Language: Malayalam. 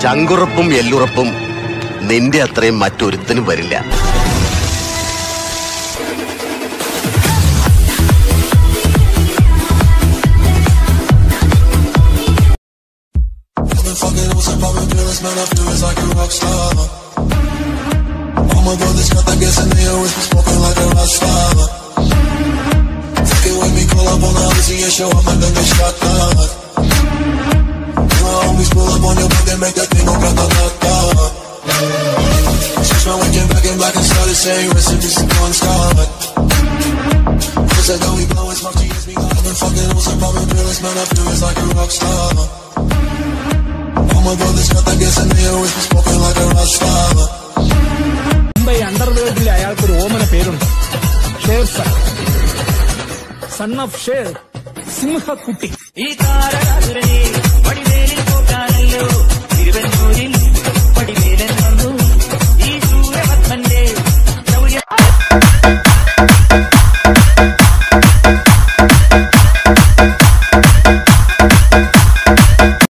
ചങ്കുറപ്പും എല്ലുറപ്പും നിന്റെ അത്രയും മറ്റൊരുത്തനും വരില്ല I've been fucking with some poppin' pills, man, I feel it's like a rock star. All my brothers got that gas and they always be smoking like a rock star. Fucking with me, call up on the Uzi and show up and then get shot down. My homies pull up on your block and make that thing go grata-ta-ta. Switch my weekend back in black and started saying recipes and gone scarlet. Cause I know we blowin' smoke, she gets me I've been fucking with some poppin' pills, man, I feel it's like a rock star. All my brothers got that gas and they always be smoking like a rock star. Mumbai അണ്ടർവേൾഡിലെ അയാൾക്കൊരു ഓമന പേരുണ്ട് Sher son son of Sher സിംഹക്കുട്ടി ഈ താരരാത്രി വടിവേലിൽ പോക്കാനല്ലോ